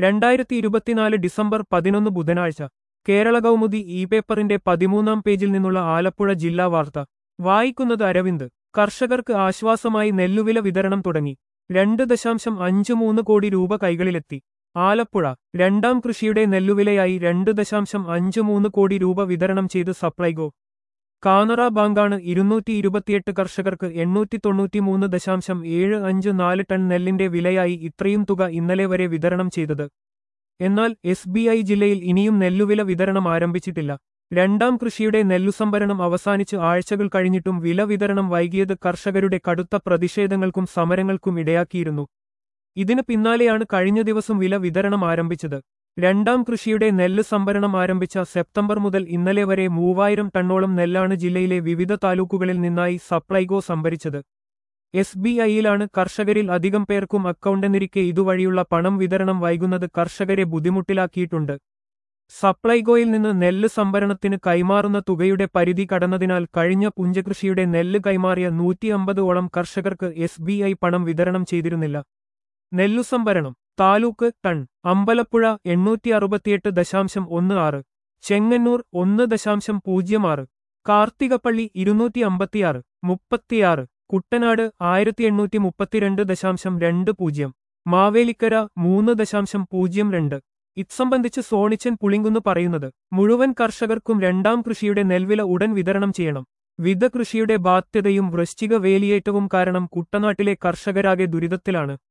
രണ്ടായിരത്തി ഇരുപത്തിനാല് ഡിസംബർ പതിനൊന്ന് ബുധനാഴ്ച കേരള കൗമുദി ഇ പേപ്പറിന്റെ പതിമൂന്നാം പേജിൽ നിന്നുള്ള ആലപ്പുഴ ജില്ലാ വാർത്ത വായിക്കുന്നത് അരവിന്ദ് കർഷകർക്ക് ആശ്വാസമായി നെല്ലുവില വിതരണം തുടങ്ങി രണ്ട് ദശാംശം അഞ്ച് മൂന്ന് കോടി രൂപ കൈകളിലെത്തി ആലപ്പുഴ രണ്ടാം കൃഷിയുടെ നെല്ലുവിലയായി രണ്ട് ദശാംശം അഞ്ച് മൂന്ന് കോടി രൂപ വിതരണം ചെയ്ത് സപ്ലൈകോ കാനറ ബാങ്കാണ് ഇരുന്നൂറ്റി ഇരുപത്തിയെട്ട് കർഷകർക്ക് എണ്ണൂറ്റി തൊണ്ണൂറ്റിമൂന്ന് ദശാംശം ഏഴ് അഞ്ച് നാല് ടൺ നെല്ലിന്റെ വിലയായി ഇത്രയും തുക ഇന്നലെ വരെ വിതരണം ചെയ്തത് എന്നാൽ എസ് ബി ഐ ജില്ലയിൽ ഇനിയും നെല്ലുവില വിതരണം ആരംഭിച്ചിട്ടില്ല രണ്ടാം കൃഷിയുടെ നെല്ലുസംഭരണം അവസാനിച്ച് ആഴ്ചകൾ കഴിഞ്ഞിട്ടും വില വിതരണം വൈകിയത് കർഷകരുടെ കടുത്ത പ്രതിഷേധങ്ങൾക്കും സമരങ്ങൾക്കും ഇടയാക്കിയിരുന്നു ഇതിന് പിന്നാലെയാണ് കഴിഞ്ഞ ദിവസം വില വിതരണം ആരംഭിച്ചത് രണ്ടാം കൃഷിയുടെ നെല്ല് സംഭരണം ആരംഭിച്ച സെപ്റ്റംബർ മുതൽ ഇന്നലെ വരെ മൂവായിരം ടണ്ണോളം നെല്ലാണ് ജില്ലയിലെ വിവിധ താലൂക്കുകളിൽ നിന്നായി സപ്ലൈകോ സംഭരിച്ചത് എസ് ബി ഐയിലാണ് കർഷകരിൽ അധികം പേർക്കും അക്കൗണ്ടെന്നിരിക്കെ ഇതുവഴിയുള്ള പണം വിതരണം വൈകുന്നത് കർഷകരെ ബുദ്ധിമുട്ടിലാക്കിയിട്ടുണ്ട് സപ്ലൈകോയിൽ നിന്ന് നെല്ല് സംഭരണത്തിന് കൈമാറുന്ന തുകയുടെ പരിധി കടന്നതിനാൽ കഴിഞ്ഞ പുഞ്ചകൃഷിയുടെ നെല്ല് കൈമാറിയ നൂറ്റി അമ്പതോളം കർഷകർക്ക് എസ് ബി ഐ പണം വിതരണം ചെയ്തിരുന്നില്ല നെല്ലു സംഭരണം താലൂക്ക് ടൺ അമ്പലപ്പുഴ എണ്ണൂറ്റി അറുപത്തിയെട്ട് ദശാംശം ഒന്ന് ആറ് ചെങ്ങന്നൂർ ഒന്ന് ദശാംശം പൂജ്യം ആറ് കാർത്തികപ്പള്ളി ഇരുന്നൂറ്റി അമ്പത്തിയാറ് മുപ്പത്തിയാറ് കുട്ടനാട് ആയിരത്തി എണ്ണൂറ്റി മുപ്പത്തിരണ്ട് ദശാംശം രണ്ട് പൂജ്യം മാവേലിക്കര മൂന്ന് ദശാംശം പൂജ്യം രണ്ട് ഇത്സംബന്ധിച്ച് സോണിച്ചൻ പുളിങ്കുന്ന് പറയുന്നത് മുഴുവൻ കർഷകർക്കും രണ്ടാം കൃഷിയുടെ നെൽവില ഉടൻ വിതരണം ചെയ്യണം വിധ കൃഷിയുടെ ബാധ്യതയും വൃശ്ചിക വേലിയേറ്റവും കാരണം കുട്ടനാട്ടിലെ കർഷകരാകെ ദുരിതത്തിലാണ്